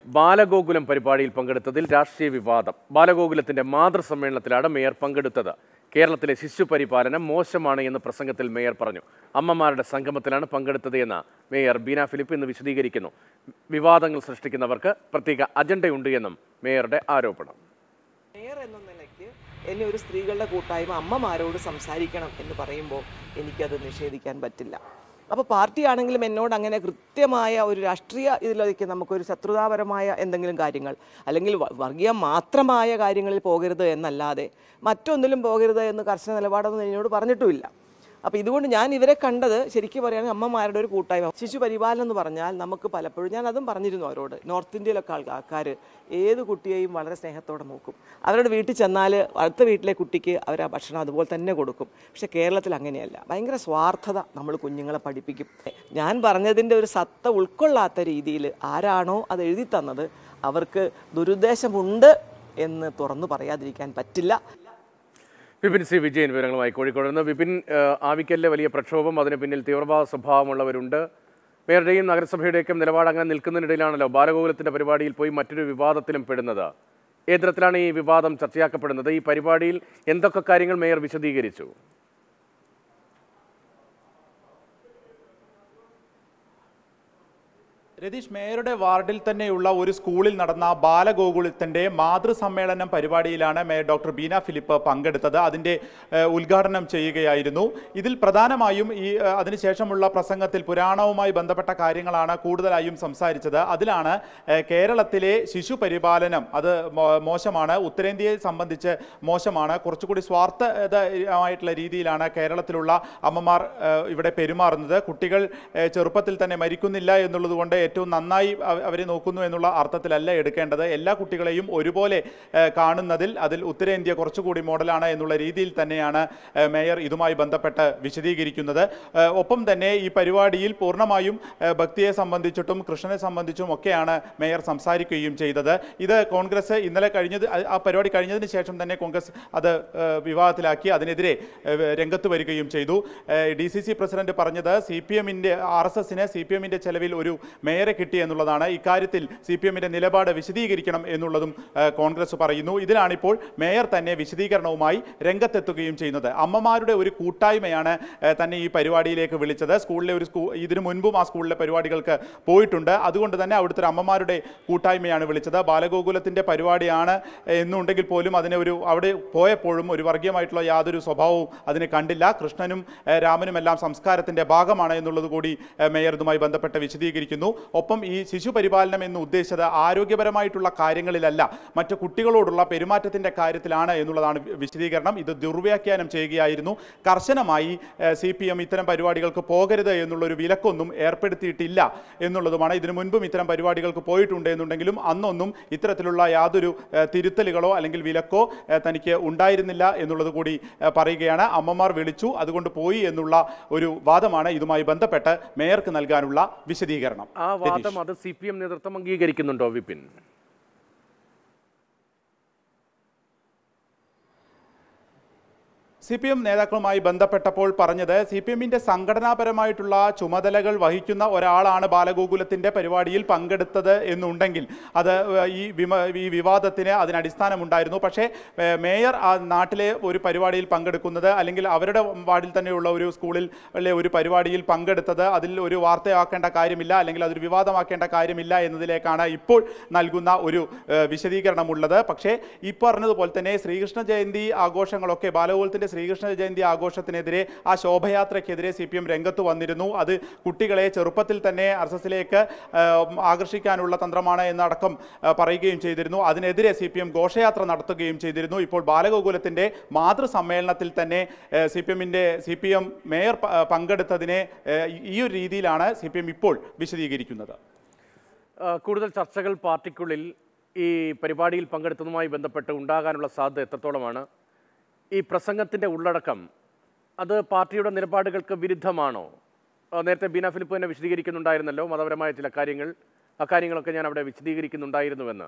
ബാലഗോകുലം പരിപാടിയിൽ പങ്കെടുത്തതിൽ രാഷ്ട്രീയ വിവാദം ബാലഗോകുലത്തിന്റെ മാതൃസമ്മേളനത്തിലാണ് മേയർ പങ്കെടുത്തത് കേരളത്തിലെ ശിശുപരിപാലനം മോശമാണ് എന്ന് പ്രസംഗത്തിൽ മേയർ പറഞ്ഞു അമ്മമാരുടെ സംഗമത്തിലാണ് പങ്കെടുത്തത് എന്ന് മേയർ ബീന ഫിലിപ്പ് ഇന്ന് വിശദീകരിക്കുന്നു വിവാദങ്ങൾ സൃഷ്ടിക്കുന്നവർക്ക് പ്രത്യേക അജണ്ടയുണ്ട് എന്നും മേയറുടെ ആരോപണം മേയർ എന്ന നിലയ്ക്ക് എന്നെ ഒരു സ്ത്രീകളുടെ കൂട്ടായ്മ അമ്മമാരോട് സംസാരിക്കണം എന്ന് പറയുമ്പോൾ എനിക്കത് നിഷേധിക്കാൻ പറ്റില്ല അപ്പോൾ പാർട്ടിയാണെങ്കിലും എന്നോട് അങ്ങനെ കൃത്യമായ ഒരു രാഷ്ട്രീയ ഇതിലേക്ക് നമുക്കൊരു ശത്രുതാപരമായ എന്തെങ്കിലും കാര്യങ്ങൾ അല്ലെങ്കിൽ വ- വർഗീയ മാത്രമായ കാര്യങ്ങളിൽ പോകരുത് എന്നല്ലാതെ മറ്റൊന്നിലും പോകരുത് എന്ന് കർശന നിലപാടൊന്നും എന്നോട് പറഞ്ഞിട്ടുമില്ല അപ്പോൾ ഇതുകൊണ്ട് ഞാൻ ഇവരെ കണ്ടത് ശരിക്കും പറയുകയാണെങ്കിൽ അമ്മമാരുടെ ഒരു കൂട്ടായ്മ ശിശു പരിപാലനം എന്ന് പറഞ്ഞാൽ നമുക്ക് പലപ്പോഴും ഞാൻ അതും പറഞ്ഞിരുന്നു അവരോട് നോർത്ത് ഇന്ത്യയിലൊക്കെ ആൾക്കാർ ഏത് കുട്ടിയെയും വളരെ സ്നേഹത്തോടെ നോക്കും അവരുടെ വീട്ടിൽ ചെന്നാൽ അടുത്ത വീട്ടിലെ കുട്ടിക്ക് അവർ ആ ഭക്ഷണം അതുപോലെ തന്നെ കൊടുക്കും പക്ഷേ കേരളത്തിൽ അങ്ങനെയല്ല ഭയങ്കര സ്വാർത്ഥത നമ്മൾ കുഞ്ഞുങ്ങളെ പഠിപ്പിക്കും ഞാൻ പറഞ്ഞതിൻ്റെ ഒരു സത്ത ഉൾക്കൊള്ളാത്ത രീതിയിൽ ആരാണോ അത് എഴുതി തന്നത് അവർക്ക് ദുരുദ്ദേശമുണ്ട് എന്ന് തുറന്നു പറയാതിരിക്കാൻ പറ്റില്ല വിപിൻ സി വിജയൻ വിവരങ്ങളുമായി കോഴിക്കോട് നിന്ന് വിപിൻ ഏഹ്, ആവിക്കലിലെ വലിയ പ്രക്ഷോഭം അതിന് പിന്നിൽ തീവ്രവാദ സ്വഭാവമുള്ളവരുണ്ട് മേയറുടെയും നഗരസഭയുടെയൊക്കെ നിലപാട് അങ്ങനെ നിൽക്കുന്നതിനിടയിലാണല്ലോ ബാലഗോകുലത്തിന്റെ പരിപാടിയിൽ പോയി മറ്റൊരു വിവാദത്തിലും പെടുന്നത് ഏത് തരത്തിലാണ് ഈ വിവാദം ചർച്ചയാക്കപ്പെടുന്നത് ഈ പരിപാടിയിൽ എന്തൊക്കെ കാര്യങ്ങൾ മേയർ വിശദീകരിച്ചു രതീഷ് മേയറുടെ വാർഡിൽ തന്നെയുള്ള ഒരു സ്കൂളിൽ നടന്ന ബാലഗോകുലത്തിന്റെ മാതൃസമ്മേളനം പരിപാടിയിലാണ് മേയർ ഡോക്ടർ ബീന ഫിലിപ്പ് പങ്കെടുത്തത് അതിന്റെ ഏഹ്, ഉദ്ഘാടനം ചെയ്യുകയായിരുന്നു ഇതിൽ പ്രധാനമായും ഈ ഏഹ്, അതിനുശേഷമുള്ള പ്രസംഗത്തിൽ പുരാണവുമായി ബന്ധപ്പെട്ട കാര്യങ്ങളാണ് കൂടുതലായും സംസാരിച്ചത് അതിലാണ് ഏഹ്, കേരളത്തിലെ ശിശു പരിപാലനം അത് മോ- മോശമാണ് ഉത്തരേന്ത്യയെ സംബന്ധിച്ച് മോശമാണ് കുറച്ചുകൂടി സ്വാർത്ഥമായിട്ടുള്ള രീതിയിലാണ് കേരളത്തിലുള്ള അമ്മമാർ ഏഹ്, ഇവിടെ പെരുമാറുന്നത് കുട്ടികൾ ഏഹ്, ചെറുപ്പത്തിൽ തന്നെ മരിക്കുന്നില്ല എന്നുള്ളത് കൊണ്ട് ഏറ്റവും നന്നായി അവ- അവരെ നോക്കുന്നു എന്നുള്ള അർത്ഥത്തിലല്ല എടുക്കേണ്ടത് എല്ലാ കുട്ടികളെയും ഒരുപോലെ ഏഹ്, കാണുന്നതിൽ അതിൽ ഉത്തരേന്ത്യ കുറച്ചുകൂടി മോഡലാണ് എന്നുള്ള രീതിയിൽ തന്നെയാണ് ഏഹ്, മേയർ ഇതുമായി ബന്ധപ്പെട്ട് വിശദീകരിക്കുന്നത് ഏഹ്, ഒപ്പം തന്നെ ഈ പരിപാടിയിൽ പൂർണ്ണമായും ഏഹ്, ഭക്തിയെ സംബന്ധിച്ചിട്ടും കൃഷ്ണനെ സംബന്ധിച്ചും ഒക്കെയാണ് മേയർ സംസാരിക്കുകയും ചെയ്തത് ഇത് കോൺഗ്രസ് ഇന്നലെ കഴിഞ്ഞത് ആ- ആ പരിപാടി കഴിഞ്ഞതിന് ശേഷം തന്നെ കോൺഗ്രസ് അത് ഏഹ്, വിവാദത്തിലാക്കി അതിനെതിരെ ഏഹ്, രംഗത്ത് വരികയും ചെയ്തു ഡി സി സി പ്രസിഡന്റ് പറഞ്ഞത് സി പി എമ്മിൻ്റെ ആർ എസ് എസിന് സി പി എമ്മിൻ്റെ ചെലവിൽ ഒരു മേയറെ കിട്ടി എന്നുള്ളതാണ് ഇക്കാര്യത്തിൽ സി പി എമ്മിൻ്റെ നിലപാട് വിശദീകരിക്കണം എന്നുള്ളതും ഏഹ്, കോൺഗ്രസ് പറയുന്നു ഇതിലാണിപ്പോൾ മേയർ തന്നെ വിശദീകരണവുമായി രംഗത്തെത്തുകയും ചെയ്യുന്നത് അമ്മമാരുടെ ഒരു കൂട്ടായ്മയാണ് ഏഹ്, തന്നെ ഈ പരിപാടിയിലേക്ക് വിളിച്ചത് സ്കൂളിലെ ഒരു സ്കൂ ഇതിനു മുൻപും ആ സ്കൂളിലെ പരിപാടികൾക്ക് പോയിട്ടുണ്ട് അതുകൊണ്ട് തന്നെ അവിടുത്തെ ഒരു അമ്മമാരുടെ കൂട്ടായ്മയാണ് വിളിച്ചത് ബാലഗോകുലത്തിൻ്റെ പരിപാടിയാണ് എന്നുണ്ടെങ്കിൽ പോലും അതിനെ ഒരു അവിടെ പോയപ്പോഴും ഒരു വർഗീയമായിട്ടുള്ള യാതൊരു സ്വഭാവവും അതിന് കണ്ടില്ല കൃഷ്ണനും ഏഹ്, രാമനും എല്ലാം സംസ്കാരത്തിൻ്റെ ഭാഗമാണ് എന്നുള്ളത് കൂടി ഏഹ്, മേയർ ഇതുമായി ബന്ധപ്പെട്ട് വിശദീകരിക്കുന്നു ഒപ്പം ഈ ശിശു പരിപാലനം എന്ന് ഉദ്ദേശിച്ചത് ആരോഗ്യപരമായിട്ടുള്ള കാര്യങ്ങളിലല്ല മറ്റു കുട്ടികളോടുള്ള പെരുമാറ്റത്തിൻ്റെ കാര്യത്തിലാണ് എന്നുള്ളതാണ് വി- വിശദീകരണം ഇത് ദുർവ്യാഖ്യാനം ചെയ്യുകയായിരുന്നു കർശനമായി സി പി എം ഇത്തരം പരിപാടികൾക്ക് പോകരുത് എന്നുള്ളൊരു വിലക്കൊന്നും ഏർപ്പെടുത്തിയിട്ടില്ല എന്നുള്ളതുമാണ് ഇതിനു മുൻപും ഇത്തരം പരിപാടികൾക്ക് പോയിട്ടുണ്ട് എന്നുണ്ടെങ്കിലും അന്നൊന്നും ഇത്തരത്തിലുള്ള യാതൊരു ഏഹ്, തിരുത്തലുകളോ അല്ലെങ്കിൽ വിലക്കോ ഏഹ്, തനിക്ക് ഉണ്ടായിരുന്നില്ല എന്നുള്ളത് കൂടി ഏഹ്, പറയുകയാണ് അമ്മമാർ വിളിച്ചു അതുകൊണ്ട് പോയി എന്നുള്ള ഒരു വാദമാണ് ഇതുമായി ബന്ധപ്പെട്ട് മേയർക്ക് നൽകാനുള്ള വിശദീകരണം ആ വാദം അത് സി പി എം നേതൃത്വം അംഗീകരിക്കുന്നുണ്ടോ വിപിൻ സി പി എം നേതാക്കളുമായി ബന്ധപ്പെട്ടപ്പോൾ പറഞ്ഞത് സി പി എമ്മിൻ്റെ സംഘടനാപരമായിട്ടുള്ള ചുമതലകൾ വഹിക്കുന്ന ഒരാളാണ് ബാലഗോകുലത്തിൻ്റെ പരിപാടിയിൽ പങ്കെടുത്തത് എന്നുണ്ടെങ്കിൽ അത് ഏഹ്, ഈ വിമ ഈ വിവാദത്തിന് അതിന് അടിസ്ഥാനമുണ്ടായിരുന്നു പക്ഷേ ഏഹ്, മേയർ ആ നാട്ടിലെ ഒരു പരിപാടിയിൽ പങ്കെടുക്കുന്നത് അല്ലെങ്കിൽ അവരുടെ വാർഡിൽ തന്നെയുള്ള ഒരു സ്കൂളിൽ ഉള്ള ഒരു പരിപാടിയിൽ പങ്കെടുത്തത് അതിൽ ഒരു വാർത്തയാക്കേണ്ട കാര്യമില്ല അല്ലെങ്കിൽ അതൊരു വിവാദമാക്കേണ്ട കാര്യമില്ല എന്നതിലേക്കാണ് ഇപ്പോൾ നൽകുന്ന ഒരു ഏഹ്, വിശദീകരണമുള്ളത് പക്ഷേ ഈ പറഞ്ഞതുപോലെ തന്നെ ശ്രീകൃഷ്ണ ജയന്തി ആഘോഷങ്ങളൊക്കെ ബാലഗോകുലത്തിൻ്റെ ശ്രീകൃഷ്ണ ജയന്തി ആഘോഷത്തിനെതിരെ ആ ശോഭയാത്രയ്ക്കെതിരെ സി പി എം രംഗത്ത് വന്നിരുന്നു അത് കുട്ടികളെ ചെറുപ്പത്തിൽ തന്നെ ആർ എസ് എസിലേക്ക് ആകർഷിക്കാനുള്ള തന്ത്രമാണ് എന്നടക്കം ആ, പറയുകയും ചെയ്തിരുന്നു അതിനെതിരെ സി പി എം ഘോഷയാത്ര നടത്തുകയും ചെയ്തിരുന്നു ഇപ്പോൾ ബാലഗോകുലത്തിൻ്റെ മാതൃസമ്മേളനത്തിൽ തന്നെ സി പി എമ്മിൻ്റെ സി പി എം മേയർ പ- പങ്കെടുത്തതിനെ ഏ, ഈ ഒരു രീതിയിലാണ് സി പി എം ഇപ്പോൾ വിശദീകരിക്കുന്നത് ആ, കൂടുതൽ ചർച്ചകൾ പാർട്ടിക്കുള്ളിൽ ഈ പരിപാടിയിൽ പങ്കെടുത്തതുമായി ബന്ധപ്പെട്ട് ഉണ്ടാകാനുള്ള സാധ്യത എത്രത്തോളമാണ് ഈ പ്രസംഗത്തിൻ്റെ ഉള്ളടക്കം അത് പാർട്ടിയുടെ നിലപാടുകൾക്ക് വിരുദ്ധമാണോ ആ, നേരത്തെ ബീന ഫിലിപ്പ് തന്നെ വിശദീകരിക്കുന്നുണ്ടായിരുന്നല്ലോ മതപരമായ ചില കാര്യങ്ങൾ ആ കാര്യങ്ങളൊക്കെ ഞാൻ അവിടെ വിശദീകരിക്കുന്നുണ്ടായിരുന്നുവെന്ന്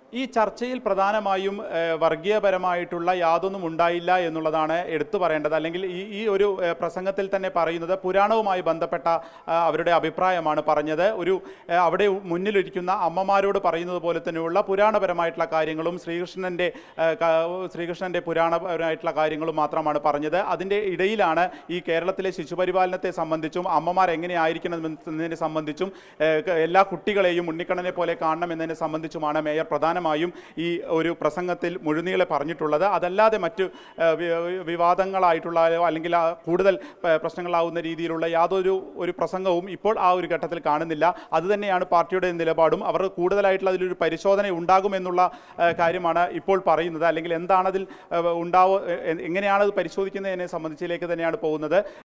ഈ ചർച്ചയിൽ പ്രധാനമായും ഏഹ്, വർഗീയപരമായിട്ടുള്ള യാതൊന്നും ഉണ്ടായില്ല എന്നുള്ളതാണ് എടുത്തു പറയേണ്ടത് അല്ലെങ്കിൽ ഈ ഈ ഒരു ഏഹ്, പ്രസംഗത്തിൽ തന്നെ പറയുന്നത് പുരാണവുമായി ബന്ധപ്പെട്ട ആ, അവരുടെ അഭിപ്രായമാണ് പറഞ്ഞത് ഒരു ഏഹ്, അവിടെ മുന്നിലിരിക്കുന്ന അമ്മമാരോട് പറയുന്നത് പോലെ തന്നെയുള്ള പുരാണപരമായിട്ടുള്ള കാര്യങ്ങളും ശ്രീകൃഷ്ണൻ്റെ ഏഹ്, ക- ശ്രീകൃഷ്ണൻ്റെ പുരാണപരമായിട്ടുള്ള കാര്യങ്ങളും മാത്രമാണ് പറഞ്ഞത് അതിൻ്റെ ഇടയിലാണ് ഈ കേരളത്തിലെ ശിശുപരിപാലനത്തെ സംബന്ധിച്ചും അമ്മമാർ എങ്ങനെയായിരിക്കണം എന്നതിനെ സംബന്ധിച്ചും ഏഹ്, ക- എല്ലാ കുട്ടികളെയും ഉണ്ണിക്കണ്ണനെ പോലെ കാണണം എന്നതിനെ സംബന്ധിച്ചുമാണ് മേയർ പ്രധാനമായും ഈ ഒരു പ്രസംഗത്തിൽ മുഴുനീളെ പറഞ്ഞിട്ടുള്ളത് അതല്ലാതെ മറ്റ് ഏഹ്, വി- വിവാദങ്ങളായിട്ടുള്ള അല്ലെങ്കിൽ ആ കൂടുതൽ പ- പ്രശ്നങ്ങളാവുന്ന രീതിയിലുള്ള യാതൊരു ഒരു പ്രസംഗവും ഇപ്പോൾ ആ ഒരു ഘട്ടത്തിൽ കാണുന്നില്ല അതുതന്നെയാണ് പാർട്ടിയുടെ നിലപാടും അവർ കൂടുതലായിട്ടുള്ള അതിലൊരു പരിശോധന ഉണ്ടാകുമെന്നുള്ള ഏഹ്, കാര്യമാണ് ഇപ്പോൾ പറയുന്നത് അല്ലെങ്കിൽ എന്താണതിൽ ഏഹ്, ഉണ്ടാവോ എ- എങ്ങനെയാണ് അത് പരിശോധിക്കുന്നതിനെ സംബന്ധിച്ചിലേക്ക് തന്നെയാണ് പോകുന്നത്